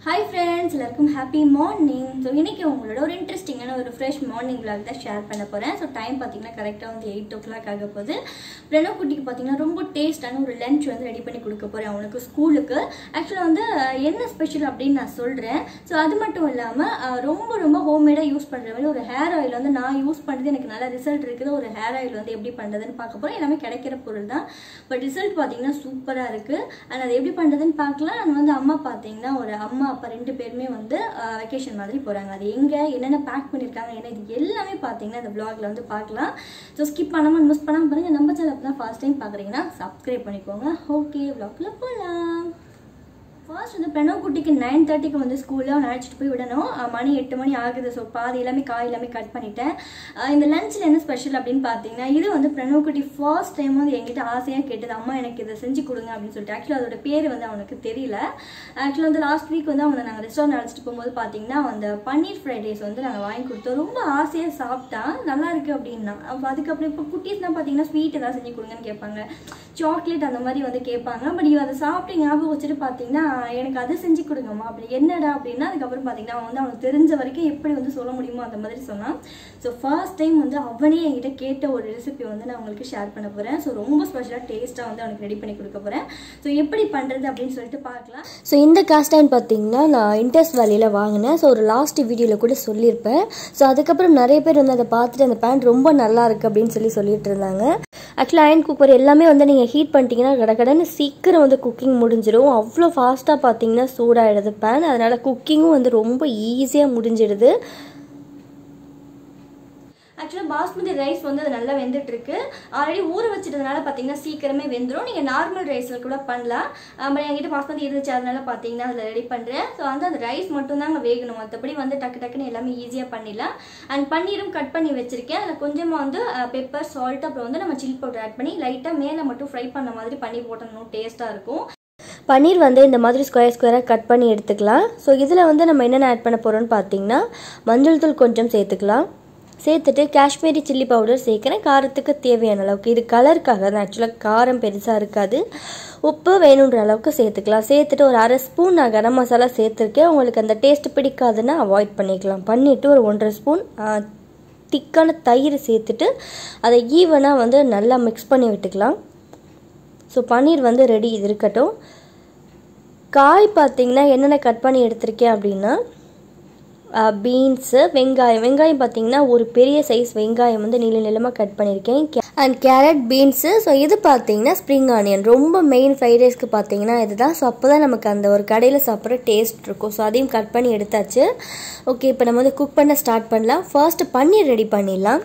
hi friends எல்லாருக்கும் happy morning so இன்றைக்கி உங்களோட ஒரு இன்ட்ரெஸ்டிங்கான ஒரு ஃப்ரெஷ் மார்னிங் vlog தான் ஷேர் பண்ண போகிறேன் ஸோ டைம் பார்த்தீங்கன்னா கரெக்டாக வந்து எயிட் ஓ கிளாக் ஆக போகுது பிரணவ் குட்டிக்கு பார்த்தீங்கன்னா ரொம்ப டேஸ்டான ஒரு லஞ்ச் வந்து ரெடி பண்ணி கொடுக்க போகிறேன் அவனுக்கு ஸ்கூலுக்கு ஆக்சுவலாக வந்து அஹ், என்ன ஸ்பெஷல் அப்படின்னு நான் சொல்கிறேன் ஸோ அது மட்டும் இல்லாமல் ரொம்ப ரொம்ப ஹோம்மேடாக யூஸ் பண்ணுற மாதிரி ஒரு ஹேர் ஆயில் வந்து நான் யூஸ் பண்ணுறது எனக்கு நல்ல ரிசல்ட் இருக்குது ஒரு ஹேர் ஆயில் வந்து எப்படி பண்ணுறதுன்னு பார்க்க போகிறேன் எல்லாமே கிடைக்கிற பொருள் தான் பட் ரிசல்ட் பார்த்தீங்கன்னா சூப்பராக இருக்குது அண்ட் அது எப்படி பண்ணுறதுன்னு பார்க்கலாம் அண்ட் வந்து அம்மா பார்த்தீங்கன்னா ஒரு அம்மா அப்பா ரெண்டு பேருமே வந்து வெக்கேஷன் மாதிரி போகிறாங்க அது எங்கே என்னென்ன பேக் பண்ணியிருக்காங்க என்ன இது எல்லாமே பார்த்தீங்கன்னா இந்த vlogல வந்து பார்க்கலாம் ஸோ ஸ்கிப் பண்ணாமல் மிஸ் பண்ணாமல் பாருங்கள் நம்ம சேனல் தான் ஃபர்ஸ்ட் டைம் பார்க்குறீங்கன்னா சப்ஸ்கிரைப் பண்ணிக்கோங்க ஓகே vlogல போகலாம் ஃபர்ஸ்ட் வந்து பிரணவ் குட்டிக்கு நைன் தேர்ட்டிக்கு வந்து ஸ்கூலில் அவனை அழைச்சிட்டு போய் விடணும் அஹ் மணி எட்டு மணி ஆகுது ஸோ பாதி எல்லாமே காய் எல்லாமே கட் பண்ணிட்டேன் அஹ் இந்த லஞ்சில் என்ன ஸ்பெஷல் அப்படின்னு பார்த்தீங்கன்னா இது வந்து பிரணவ் குட்டி ஃபர்ஸ்ட் டைம் வந்து என்கிட்ட ஆசையாக கேட்டது அம்மா எனக்கு இதை செஞ்சு கொடுங்க அப்படின்னு சொல்லிட்டு ஆக்சுவலாக அதோட பேர் வந்து அவனுக்கு தெரியல ஆக்சுவலாக வந்து லாஸ்ட் வீக் வந்து அவனை நாங்கள் ரெஸ்டாரண்ட் அழைச்சிட்டு போகும்போது பார்த்தீங்கன்னா அந்த பன்னீர் ஃப்ரைட் ரைஸ் வந்து நாங்கள் வாங்கி கொடுத்தோம் ரொம்ப ஆசையாக சாப்பிட்டான் நல்லா இருக்கு அப்படின்னா அப்போ அதுக்கப்புறம் இப்போ குட்டீஸ்லாம் பார்த்தீங்கன்னா ஸ்வீட் ஏதாவது செஞ்சு கொடுங்கன்னு கேட்பாங்க சாக்லேட் அந்த மாதிரி வந்து கேட்பாங்க பட் இவன் அதை சாப்பிட்டு ஞாபகம் வச்சுட்டு பார்த்தீங்கன்னா எனக்கு அதை செஞ்சு கொடுங்கம்மா அப்படி என்னடா அப்படின்னா அதுக்கப்புறம் பார்த்தீங்கன்னா அவன் வந்து அவனுக்கு தெரிஞ்ச வரைக்கும் எப்படி வந்து சொல்ல முடியுமோ அந்த மாதிரி சொன்னான் ஸோ ஃபர்ஸ்ட் டைம் வந்து அவனே என்கிட்ட கேட்ட ஒரு ரெசிபி வந்து நான் உங்களுக்கு ஷேர் பண்ண போகிறேன் ஸோ ரொம்ப ஸ்பெஷலாக டேஸ்ட்டாக வந்து அவனுக்கு ரெடி பண்ணி கொடுக்க போகிறேன் ஸோ எப்படி பண்ணுறது அப்படின்னு சொல்லிட்டு பார்க்கலாம் ஸோ இந்த காஸ்டைன் பார்த்தீங்கன்னா நான் இன்ட்ரெஸ்ட் வேலையில் வாங்கினேன் ஸோ ஒரு லாஸ்ட் வீடியோவில் கூட சொல்லியிருப்பேன் ஸோ அதுக்கப்புறம் நிறைய பேர் வந்து அதை பார்த்துட்டு அந்த பேண்ட் ரொம்ப நல்லா இருக்குது அப்படின்னு சொல்லி சொல்லிட்டு இருந்தாங்க ஆக்சுவலாக அயன் குக்கர் எல்லாமே வந்து நீங்கள் ஹீட் பண்ணிட்டீங்கன்னா கடகடன்னு சீக்கிரம் வந்து குக்கிங் முடிஞ்சிடும் அவ்வளோ ஃபாஸ்ட்டாக பார்த்தீங்கன்னா சூடாகிடுது பேன் அதனால் குக்கிங்கும் வந்து ரொம்ப ஈஸியாக முடிஞ்சிடுது ஆக்சுவலாக பாஸ்மதி ரைஸ் வந்து அது நல்லா வெந்துட்டு இருக்கு ஆல்ரெடி ஊற வச்சிட்டதுனால பார்த்தீங்கன்னா சீக்கிரமே வெந்துடும் நீங்கள் நார்மல் ரைஸில் கூட பண்ணலாம் பட் என்கிட்ட பாஸ்மதி இருந்துச்சு அதனால பார்த்தீங்கன்னா அதில் ரெடி பண்ணுறேன் ஸோ வந்து அந்த ரைஸ் மட்டும் தாங்க வேகணும் மற்றபடி வந்து டக்கு டக்குன்னு எல்லாமே ஈஸியாக பண்ணிடலாம் அண்ட் பன்னீரும் கட் பண்ணி வச்சிருக்கேன் அதில் கொஞ்சமாக வந்து பெப்பர் சால்ட் அப்புறம் வந்து நம்ம சில்லி பவுடர் ஆட் பண்ணி லைட்டாக மேலே மட்டும் ஃப்ரை பண்ண மாதிரி பண்ணி போட்டணும் டேஸ்ட்டாக இருக்கும் பன்னீர் வந்து இந்த மாதிரி ஸ்கொயர் ஸ்கொயராக கட் பண்ணி எடுத்துக்கலாம் ஸோ இதில் வந்து நம்ம என்னென்ன ஆட் பண்ண போகிறோம்னு பார்த்தீங்கன்னா மஞ்சள் தூள் கொஞ்சம் சேர்த்துக்கலாம் சேர்த்துட்டு காஷ்மீரி சில்லி பவுடர் சேர்க்குறேன் காரத்துக்கு தேவையான அளவுக்கு இது கலருக்காக தான் ஆக்சுவலாக காரம் பெருசாக இருக்காது உப்பு வேணுன்ற அளவுக்கு சேர்த்துக்கலாம் சேர்த்துட்டு ஒரு அரை ஸ்பூன் நான் கரம் மசாலா சேர்த்துருக்கேன் உங்களுக்கு அந்த டேஸ்ட் பிடிக்காதுன்னா அவாய்ட் பண்ணிக்கலாம் பண்ணிவிட்டு ஒரு ஒன்றரை ஸ்பூன் திக்கான தயிர் சேர்த்துட்டு அதை ஈவனாக வந்து நல்லா மிக்ஸ் பண்ணி விட்டுக்கலாம் ஸோ பன்னீர் வந்து ரெடி இது இருக்கட்டும் காய் பார்த்தீங்கன்னா என்னென்ன கட் பண்ணி எடுத்திருக்கேன் அப்படின்னா பீன்ஸு வெங்காயம் வெங்காயம் பார்த்தீங்கன்னா ஒரு பெரிய சைஸ் வெங்காயம் வந்து நீள நீளமாக கட் பண்ணியிருக்கேன் அண்ட் கேரட் பீன்ஸு ஸோ இது பார்த்தீங்கன்னா ஸ்ப்ரிங் ஆனியன் ரொம்ப மெயின் ஃப்ரைட் ரைஸ்க்கு பார்த்தீங்கன்னா இதுதான் ஸோ அப்போ தான் நமக்கு அந்த ஒரு கடையில் சாப்பிட்ற டேஸ்ட் இருக்கும் ஸோ அதையும் கட் பண்ணி எடுத்தாச்சு ஓகே இப்போ நம்ம வந்து குக் பண்ண ஸ்டார்ட் பண்ணலாம் ஃபர்ஸ்ட் பன்னீர் ரெடி பண்ணிடலாம்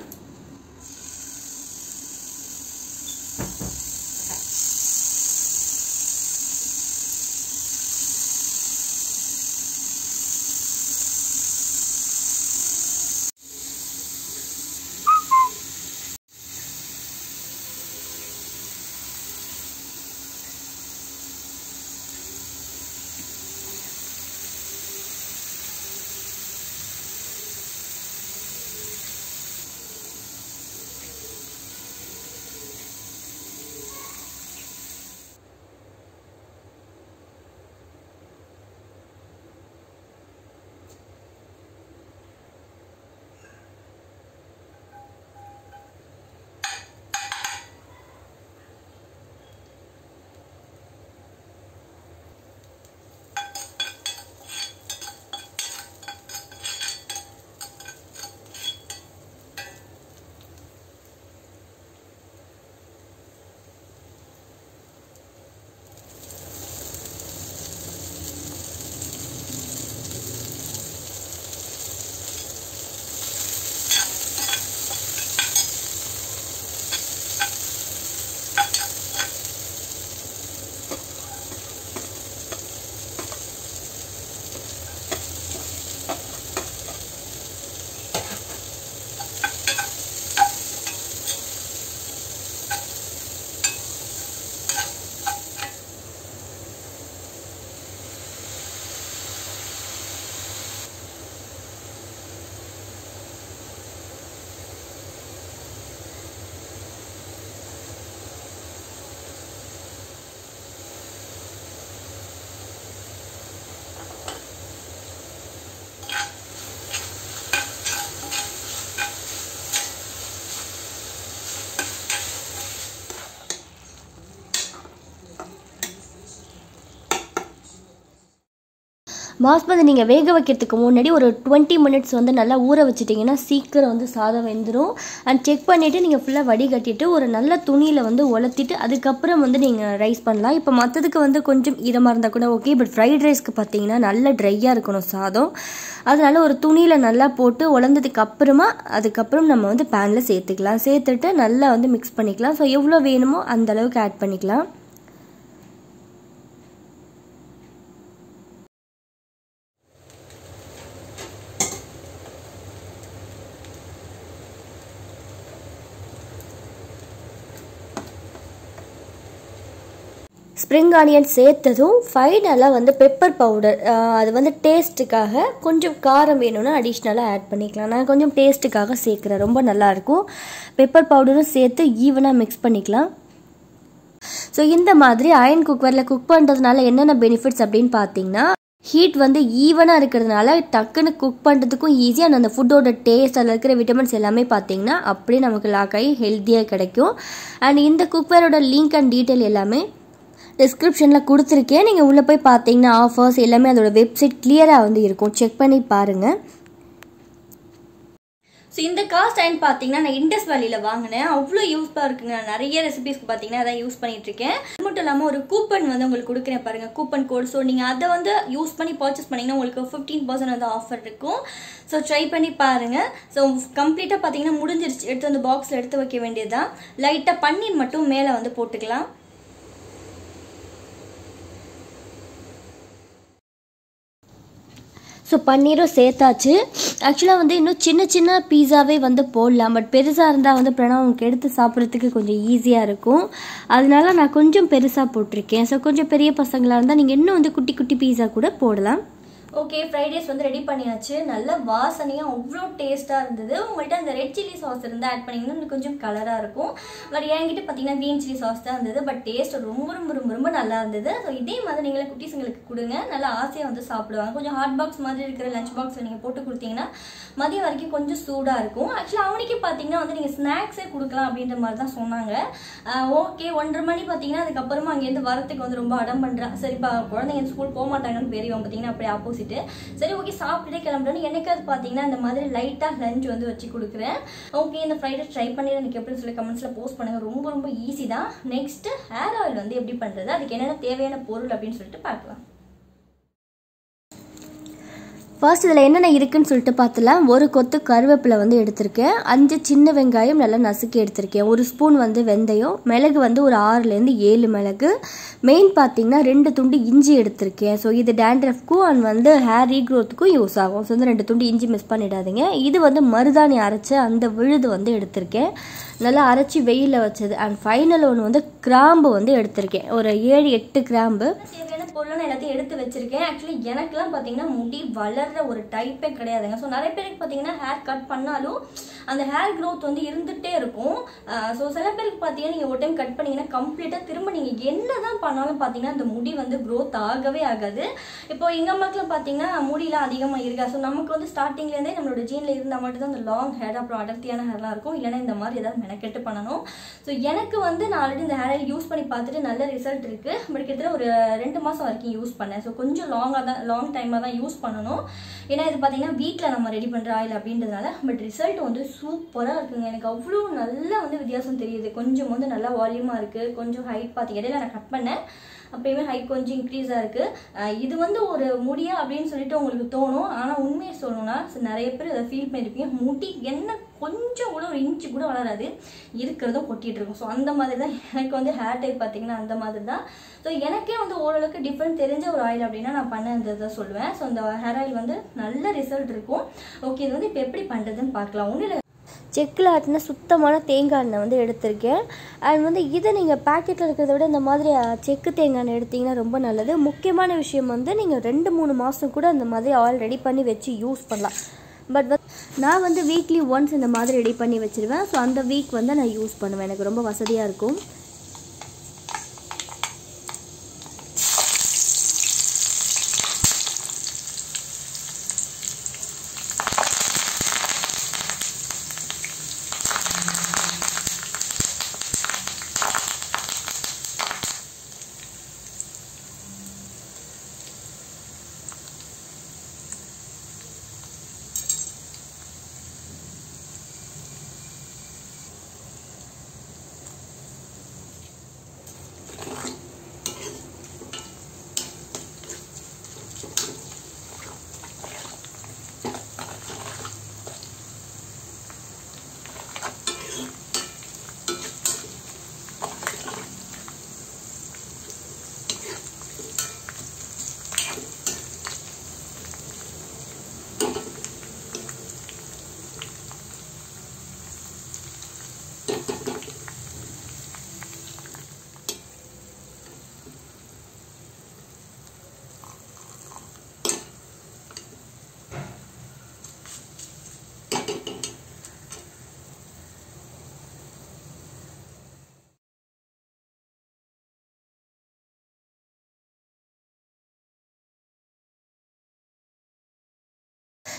பாஸ்மதி நீங்கள் வேக வைக்கிறதுக்கு முன்னாடி ஒரு டுவெண்ட்டி மினிட்ஸ் வந்து நல்லா ஊற வச்சிட்டிங்கன்னா சீக்கிரம் வந்து சாதம் வெந்துடும் அண்ட் செக் பண்ணிவிட்டு நீங்கள் ஃபுல்லாக வடிகட்டிட்டு ஒரு நல்ல துணியில் வந்து உலர்த்திட்டு அதுக்கப்புறம் வந்து நீங்கள் ரைஸ் பண்ணலாம் இப்போ மற்றதுக்கு வந்து கொஞ்சம் ஈரமாக இருந்தால் கூட ஓகே பட் ஃப்ரைட் ரைஸ்க்கு பார்த்தீங்கன்னா நல்ல ட்ரையாக இருக்கணும் சாதம் அதனால ஒரு துணியில் நல்லா போட்டு உலர்ந்ததுக்கு அப்புறமா அதுக்கப்புறம் நம்ம வந்து பேனில் சேர்த்துக்கலாம் சேர்த்துட்டு நல்லா வந்து மிக்ஸ் பண்ணிக்கலாம் ஸோ எவ்வளோ வேணுமோ அந்த அளவுக்கு ஆட் பண்ணிக்கலாம் ஸ்ப்ரிங் ஆனியன் சேர்த்ததும் ஃபைனலாக வந்து பெப்பர் பவுடர் அது வந்து டேஸ்ட்டுக்காக கொஞ்சம் காரம் வேணும்னா அடிஷ்னலாக ஆட் பண்ணிக்கலாம் நான் கொஞ்சம் டேஸ்ட்டுக்காக சேர்க்குறேன் ரொம்ப நல்லாயிருக்கும் பெப்பர் பவுடரும் சேர்த்து ஈவனாக மிக்ஸ் பண்ணிக்கலாம் ஸோ இந்த மாதிரி அயன் குக்கரில் குக் பண்ணுறதுனால என்னென்ன பெனிஃபிட்ஸ் அப்படின்னு பார்த்தீங்கன்னா ஹீட் வந்து ஈவனாக இருக்கிறதுனால டக்குன்னு குக் பண்ணுறதுக்கும் ஈஸியாக அண்ட் அந்த ஃபுட்டோட டேஸ்ட் அதில் இருக்கிற விட்டமின்ஸ் எல்லாமே பார்த்தீங்கன்னா அப்படியே நமக்கு லாக் ஆகி ஹெல்த்தியாக கிடைக்கும் அண்ட் இந்த குக்வேரோட லிங்க் அண்ட் டீட்டெயில் எல்லாமே டிஸ்கிரிப்ஷனில் கொடுத்துருக்கேன் நீங்கள் உள்ளே போய் பார்த்தீங்கன்னா ஆஃபர்ஸ் எல்லாமே அதோட வெப்சைட் கிளியராக வந்து இருக்கும் செக் பண்ணி பாருங்கள் ஸோ இந்த காஸ்ட் அயன் பார்த்தீங்கன்னா நான் இண்டஸ் வேலியில் வாங்கினேன் அவ்வளோ யூஸ்ஃபுல்லாக இருக்குங்க நான் நிறைய ரெசிபிஸ்க்கு பார்த்தீங்கன்னா அதான் யூஸ் பண்ணிட்டு இருக்கேன் அது மட்டும் இல்லாமல் ஒரு கூப்பன் வந்து உங்களுக்கு கொடுக்குறேன் பாருங்க கூப்பன் கோட் ஸோ நீங்கள் அதை வந்து யூஸ் பண்ணி பர்ச்சேஸ் பண்ணிங்கன்னா உங்களுக்கு ஃபிஃப்டீன் பர்சன்ட் வந்து ஆஃபர் இருக்கும் ஸோ ட்ரை பண்ணி பாருங்கள் ஸோ கம்ப்ளீட்டாக பார்த்தீங்கன்னா முடிஞ்சிருச்சு எடுத்து வந்து பாக்ஸில் எடுத்து வைக்க வேண்டியதுதான் லைட்டாக பன்னீர் மட்டும் மேலே வந்து போட்டுக்கலாம் ஸோ பன்னீரும் சேர்த்தாச்சு ஆக்சுவலாக வந்து இன்னும் சின்ன சின்ன பீஸாவே வந்து போடலாம் பட் பெருசாக இருந்தால் வந்து பிரணவங்களுக்கு எடுத்து சாப்பிட்றதுக்கு கொஞ்சம் ஈஸியாக இருக்கும் அதனால நான் கொஞ்சம் பெருசாக போட்டிருக்கேன் ஸோ கொஞ்சம் பெரிய பசங்களாக இருந்தால் நீங்கள் இன்னும் வந்து குட்டி குட்டி பீஸா கூட போடலாம் ஓகே ஃப்ரைட் ரைஸ் வந்து ரெடி பண்ணியாச்சு நல்ல வாசனையாக அவ்வளோ டேஸ்ட்டாக இருந்தது உங்கள்கிட்ட அந்த ரெட் சில்லி சாஸ் இருந்தால் ஆட் பண்ணிங்கன்னா இன்னும் கொஞ்சம் கலராக இருக்கும் பட் என்கிட்ட பார்த்தீங்கன்னா க்ரீன் சில்லி சாஸ் தான் இருந்தது பட் டேஸ்ட் ரொம்ப ரொம்ப ரொம்ப ரொம்ப நல்லா இருந்தது ஸோ இதே மாதிரி நீங்களே குட்டீஸுங்களுக்கு கொடுங்க நல்லா ஆசையாக வந்து சாப்பிடுவாங்க கொஞ்சம் ஹாட் பாக்ஸ் மாதிரி இருக்கிற லஞ்ச் பாக்ஸில் நீங்கள் போட்டு கொடுத்தீங்கன்னா மதியம் வரைக்கும் கொஞ்சம் சூடாக இருக்கும் ஆக்சுவலாக அவனுக்கு பார்த்தீங்கன்னா வந்து நீங்கள் ஸ்நாக்ஸே கொடுக்கலாம் அப்படின்ற மாதிரி தான் சொன்னாங்க ஓகே ஒன்றரை மணி பார்த்தீங்கன்னா அதுக்கப்புறமா அங்கேருந்து வரத்துக்கு வந்து ரொம்ப அடம் பண்ணுறான் சரிப்பா குழந்தைங்க ஸ்கூல் போக மாட்டாங்கன்னு பெரியவன் பார்த்தீங்கன்னா அப்படியே ஆப்போசிட் சரி ஓகே சாப்பிட்டுட்டே கிளம்புறேன்னு என்னைக்காவது பார்த்தீங்கன்னா இந்த மாதிரி லைட்டாக லஞ்ச் வந்து வச்சு கொடுக்குறேன் ஓகே இந்த ஃப்ரைடே ட்ரை பண்ணி எனக்கு எப்படி சொல்லி கமெண்ட்ஸில் போஸ்ட் பண்ணுங்க ரொம்ப ரொம்ப ஈஸி தான் நெக்ஸ்ட் ஹேர் ஆயில் வந்து எப்படி பண்ணுறது அதுக்கு என்னென்ன தேவையான பொருள் அப்படின்னு சொல்லிட்டு பார்க்கலாம் ஃபர்ஸ்ட் இதில் என்னென்ன இருக்குன்னு சொல்லிட்டு பார்த்தலாம் ஒரு கொத்து கருவேப்பிலை வந்து எடுத்திருக்கேன் அஞ்சு சின்ன வெங்காயம் நல்லா நசுக்கி எடுத்திருக்கேன் ஒரு ஸ்பூன் வந்து வெந்தயம் மிளகு வந்து ஒரு ஆறுலேருந்து ஏழு மிளகு மெயின் பார்த்தீங்கன்னா ரெண்டு துண்டு இஞ்சி எடுத்திருக்கேன் ஸோ இது டேண்ட்ரஃப்க்கும் அண்ட் வந்து ஹேர் ரீக்ரோத்துக்கும் யூஸ் ஆகும் ஸோ வந்து ரெண்டு துண்டு இஞ்சி மிஸ் பண்ணிடாதீங்க இது வந்து மருதாணி அரைச்ச அந்த விழுது வந்து எடுத்திருக்கேன் நல்லா அரைச்சி வெயிலில் வச்சது அண்ட் ஃபைனல் ஒன்று வந்து கிராம்பு வந்து எடுத்திருக்கேன் ஒரு ஏழு எட்டு கிராம்பு தேவையான பொருள்லாம் எல்லாத்தையும் எடுத்து வச்சிருக்கேன் ஆக்சுவலி எனக்குலாம் பார்த்தீங்கன்னா முடி வளர்ற ஒரு டைப்பே கிடையாதுங்க ஸோ நிறைய பேருக்கு பார்த்தீங்கன்னா ஹேர் கட் பண்ணாலும் அந்த ஹேர் க்ரோத் வந்து இருந்துகிட்டே இருக்கும் ஸோ சில பேருக்கு பார்த்தீங்கன்னா நீங்கள் ஒரு டைம் கட் பண்ணீங்கன்னா கம்ப்ளீட்டாக திரும்ப நீங்கள் என்ன தான் பண்ணாலும் பார்த்தீங்கன்னா அந்த முடி வந்து க்ரோத் ஆகவே ஆகாது இப்போ எங்கள் அம்மாக்கெலாம் பார்த்தீங்கன்னா முடியெலாம் அதிகமாக இருக்கா ஸோ நமக்கு வந்து ஸ்டார்டிங்லேருந்தே நம்மளோட ஜீனில் இருந்தால் மட்டும் தான் அந்த லாங் ஹேர் அப்புறம் அடர்த்தியான ஹேர்லாம் இருக்கும் இல்லைன்னா இந்த மாதிரி ஏதாவது மெனக்கெட்டு பண்ணணும் ஸோ எனக்கு வந்து நான் ஆல்ரெடி இந்த ஹேர் ஆயில் யூஸ் பண்ணி பார்த்துட்டு நல்ல ரிசல்ட் இருக்குது பட் கிட்டத்தட்ட ஒரு ரெண்டு மாதம் வரைக்கும் யூஸ் பண்ணேன் ஸோ கொஞ்சம் லாங்காக தான் லாங் டைமாக தான் யூஸ் பண்ணணும் ஏன்னா இது பார்த்தீங்கன்னா வீட்டில் நம்ம ரெடி பண்ணுற ஆயில் அப்படின்றதுனால பட் ரிசல்ட் வந்து சூப்பராக இருக்குங்க எனக்கு அவ்வளோ நல்லா வந்து வித்தியாசம் தெரியுது கொஞ்சம் வந்து நல்லா வால்யூமாக இருக்குது கொஞ்சம் ஹைட் பார்த்து இடையில நான் கட் பண்ணேன் அப்பயுமே ஹைட் கொஞ்சம் இன்க்ரீஸாக இருக்குது இது வந்து ஒரு முடியா அப்படின்னு சொல்லிட்டு உங்களுக்கு தோணும் ஆனால் உண்மையை சொல்லணும்னா நிறைய பேர் அதை ஃபீல் பண்ணியிருப்பீங்க முடி என்ன கொஞ்சம் கூட ஒரு இன்ச்சு கூட வளராது இருக்கிறதும் கொட்டிகிட்டு இருக்கும் ஸோ அந்த மாதிரி தான் எனக்கு வந்து ஹேர் டைப் பார்த்தீங்கன்னா அந்த மாதிரி தான் ஸோ எனக்கே வந்து ஓரளவுக்கு டிஃப்ரெண்ட் தெரிஞ்ச ஒரு ஆயில் அப்படின்னா நான் பண்ண இந்த இதை சொல்லுவேன் ஸோ அந்த ஹேர் ஆயில் வந்து நல்ல ரிசல்ட் இருக்கும் ஓகே இது வந்து இப்போ எப்படி பண்ணுறதுன்னு பார்க்கலாம் ஒன்றும் இல்லை செக்கில் ஆட்டின சுத்தமான தேங்காய் எண்ணெய் வந்து எடுத்திருக்கேன் அண்ட் வந்து இதை நீங்கள் பேக்கெட்டில் இருக்கிறத விட இந்த மாதிரி அஹ், செக்கு தேங்காய் எண்ணெய் எடுத்தீங்கன்னா ரொம்ப நல்லது முக்கியமான விஷயம் வந்து நீங்கள் ரெண்டு மூணு மாதம் கூட அந்த மாதிரி ஆயில் ரெடி பண்ணி வச்சு யூஸ் பண்ணலாம் பட் நான் வந்து வீக்லி ஒன்ஸ் இந்த மாதிரி ரெடி பண்ணி வச்சிருவேன் ஸோ அந்த வீக் வந்து நான் யூஸ் பண்ணுவேன் எனக்கு ரொம்ப வசதியாக இருக்கும்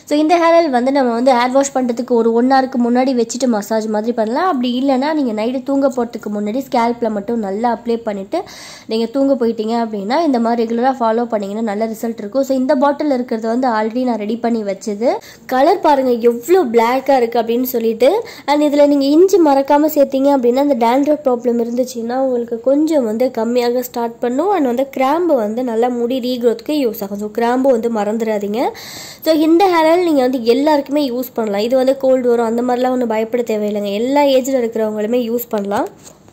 ஸோ இந்த ஹேர் ஆயில் வந்து நம்ம வந்து ஹேர் வாஷ் பண்ணுறதுக்கு ஒரு ஒன் ஹவருக்கு முன்னாடி வச்சுட்டு மசாஜ் மாதிரி பண்ணலாம் அப்படி இல்லைன்னா நீங்கள் நைட்டு தூங்க போகிறதுக்கு முன்னாடி ஸ்கேல்பில் மட்டும் நல்லா அப்ளை பண்ணிவிட்டு நீங்கள் தூங்க போயிட்டீங்க அப்படின்னா இந்த மாதிரி ரெகுலராக ஃபாலோ பண்ணிங்கன்னா நல்ல ரிசல்ட் இருக்கும் ஸோ இந்த பாட்டில் இருக்கிறது வந்து ஆல்ரெடி நான் ரெடி பண்ணி வச்சது கலர் பாருங்கள் எவ்வளோ பிளாக்காக இருக்குது அப்படின்னு சொல்லிட்டு அண்ட் இதில் நீங்கள் இஞ்சி மறக்காமல் சேர்த்தீங்க அப்படின்னா அந்த டேண்ட்ரஃப் ப்ராப்ளம் இருந்துச்சுன்னா உங்களுக்கு கொஞ்சம் வந்து கம்மியாக ஸ்டார்ட் பண்ணும் அண்ட் வந்து கிராம்பு வந்து நல்லா முடி ரீக்ரோத்துக்கு யூஸ் ஆகும் ஸோ கிராம்பு வந்து மறந்துடாதீங்க ஸோ இந்த ஹேர் ஆயில் நீங்கள் வந்து எல்லாருக்குமே யூஸ் பண்ணலாம் இது வந்து கோல்டு வரும் அந்த மாதிரிலாம் ஒன்றும் பயப்பட தேவையில்லைங்க எல்லா ஏஜில் இருக்கிறவங்களுமே யூஸ் பண்ணலாம்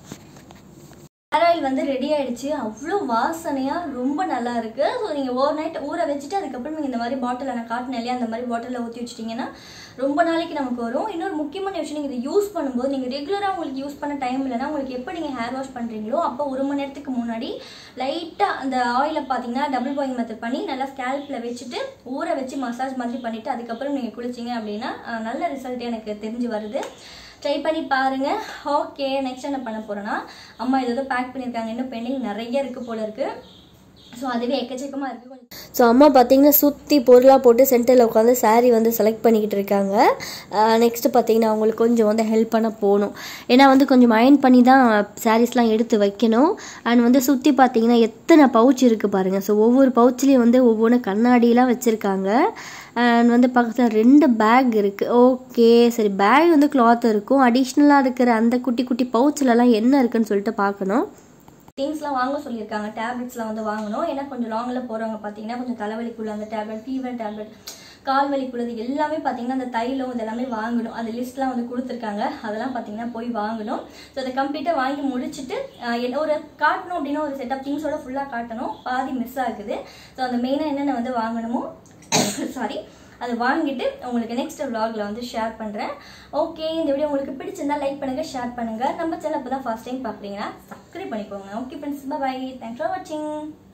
ஹேர் ஆயில் வந்து ரெடி ஆயிடுச்சு அவ்வளோ வாசனையாக ரொம்ப நல்லா இருக்கு ஸோ நீங்கள் ஓவர் நைட் ஊற வச்சுட்டு அதுக்கப்புறம் நீங்கள் இந்த மாதிரி பாட்டிலில் நான் காட்டினேன் இல்லையா அந்த மாதிரி பாட்டிலில் ஊற்றி வச்சிட்டிங்கன்னா ரொம்ப நாளைக்கு நமக்கு வரும் இன்னொரு முக்கியமான விஷயம் நீங்கள் இதை யூஸ் பண்ணும்போது நீங்கள் ரெகுலராக உங்களுக்கு யூஸ் பண்ண டைம் இல்லைன்னா உங்களுக்கு எப்போ நீங்கள் ஹேர் வாஷ் பண்ணுறீங்களோ அப்போ ஒரு மணி நேரத்துக்கு முன்னாடி லைட்டாக அந்த ஆயிலை பார்த்தீங்கன்னா டபுள் பாயிங் மெத்தட் பண்ணி நல்லா ஸ்கேல்பில் வச்சுட்டு ஊற வச்சு மசாஜ் மாதிரி பண்ணிவிட்டு அதுக்கப்புறம் நீங்கள் குளிச்சிங்க அப்படின்னா அஹ், நல்ல ரிசல்ட் எனக்கு தெரிஞ்சு வருது ட்ரை பண்ணி பாருங்க ஓகே நெக்ஸ்ட் என்ன பண்ண போறேன்னா அம்மா இது ஏதோ பேக் பண்ணியிருக்காங்க இன்னும் பெண்டிங் நிறைய இருக்கு போல இருக்கு ஸோ அதுவே எக்கச்சக்கமா இருக்கு கொஞ்சம் ஸோ அம்மா பார்த்தீங்கன்னா சுற்றி பொருளாக போட்டு சென்டரில் உட்காந்து saree வந்து செலக்ட் பண்ணிக்கிட்டு இருக்காங்க நெக்ஸ்ட்டு பார்த்தீங்கன்னா அவங்களுக்கு கொஞ்சம் வந்து ஹெல்ப் பண்ண போகணும் ஏன்னா வந்து கொஞ்சம் அயன் பண்ணி தான் சாரீஸ்லாம் எடுத்து வைக்கணும் அண்ட் வந்து சுற்றி பார்த்தீங்கன்னா எத்தனை பவுச் இருக்குது பாருங்கள் ஸோ ஒவ்வொரு பவுச்லேயும் வந்து ஒவ்வொன்று கண்ணாடியெலாம் வச்சுருக்காங்க அண்ட் வந்து பக்கத்தில் ரெண்டு பேக் இருக்குது ஓகே சரி பேக் வந்து கிளாத் இருக்கும் அடிஷ்னலாக இருக்கிற அந்த குட்டி குட்டி பவுச்லலாம் என்ன இருக்குன்னு சொல்லிட்டு பார்க்கணும் திங்ஸ்லாம் வாங்க சொல்லியிருக்காங்க டேப்லெட்ஸ்லாம் வந்து வாங்கணும் ஏன்னா கொஞ்சம் லாங்கில் போகிறவங்க பார்த்தீங்கன்னா கொஞ்சம் தலைவலிக்குள்ள அந்த டேப்லெட் ஃபீவர் டேப்லெட் கால் வலிக்குள்ளது எல்லாமே பார்த்தீங்கன்னா அந்த தைலம் இது எல்லாமே வாங்கணும் அந்த லிஸ்ட்லாம் வந்து கொடுத்துருக்காங்க அதெல்லாம் பார்த்தீங்கன்னா போய் வாங்கணும் ஸோ அதை கம்ப்ளீட்டாக வாங்கி முடிச்சுட்டு ஆஹ், என்ன ஒரு காட்டணும் அப்படின்னா ஒரு செட் ஆஃப் திங்ஸோட ஃபுல்லாக காட்டணும் பாதி மிஸ் ஆகுது ஸோ அந்த மெயினாக என்னென்ன வந்து வாங்கணுமோ சாரி அதை வாங்கிட்டு உங்களுக்கு நெக்ஸ்ட் vlogல வந்து ஷேர் பண்ணுறேன் ஓகே இந்த வீடியோ உங்களுக்கு பிடிச்சிருந்தா லைக் பண்ணுங்கள் ஷேர் பண்ணுங்கள் நம்ம சேனல் இப்போ தான் ஃபர்ஸ்ட் டைம் பார்க்குறீங்கன்னா சப்ஸ்கிரைப் பண்ணிக்கோங்க okay friends bye thanks for வாட்சிங்